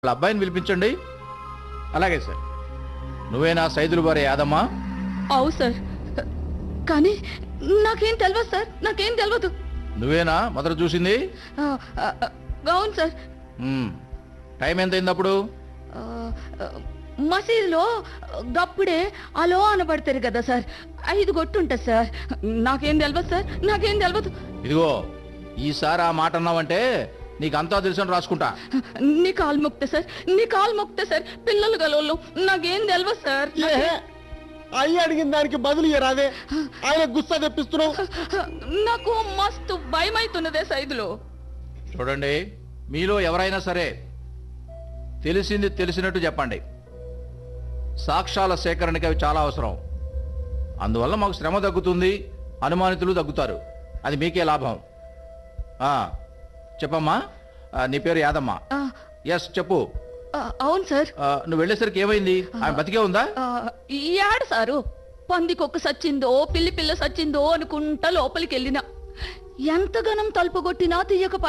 వాళ్ళ అబ్బాయిని పిలిపించండి అలాగే సార్ నువ్వేనా సైదులు వారి యాదమ్మా అవు సార్ కానీ నాకేం తెలియదు సార్ నాకేం తెలియదు నువ్వేనా మొదట చూసింది ఆ, ఆ, ఆ, అవును సార్ మ్మ్. టైం ఎంత అయింది అప్పుడు ఆ, ఆ, మసీదులో గప్పుడే అలో అనబడతారు కదా సార్ ఐదు కొట్టుంటుంది సార్ నాకేం తెలియదు సార్ నాకేం తెలియదు ఇదిగో ఈసారి ఆ మాట అన్నావంటే నీకు అంతా తెలుసని రాసుకుంటా నీ కాలు మొక్తే సార్ నీ కాలు మొక్తే సార్ పిల్లలు గలవాళ్ళు నాకేం తెలియదు సార్ ఏ అయ్యి అడిగిన దానికి బదులు ఇయ్యరాదే ఆయన గుస్సా తెప్పిస్తున్నావు నాకు మస్తు భయం అవుతున్నదే సైదులో చూడండి మీలో ఎవరైనా సరే తెలిసింది తెలిసినట్టు చెప్పండి సాక్ష్యాల సేకరణకి అవి చాలా అవసరం అందువల్ల మాకు శ్రమ తగ్గుతుంది అనుమానితులు తగ్గుతారు అది మీకే లాభం ఆ, చెప్పమ్మా ఆ, నీ పేరు యాదమ్మ ఆ, ఎస్ చెప్పు ఆ, అవును సార్ ఆ, నువ్వు వెళ్ళేసరికి ఏమైంది ఆమె బతికే ఉందా ఆ, ఈ ఏడ సారు పందికొక్క సచ్చిందో పిల్లి పిల్ల సచ్చిందో అనుకుంటా లోపలికి వెళ్ళిన ఎంతగానం తలుపు కొట్టినా తీయక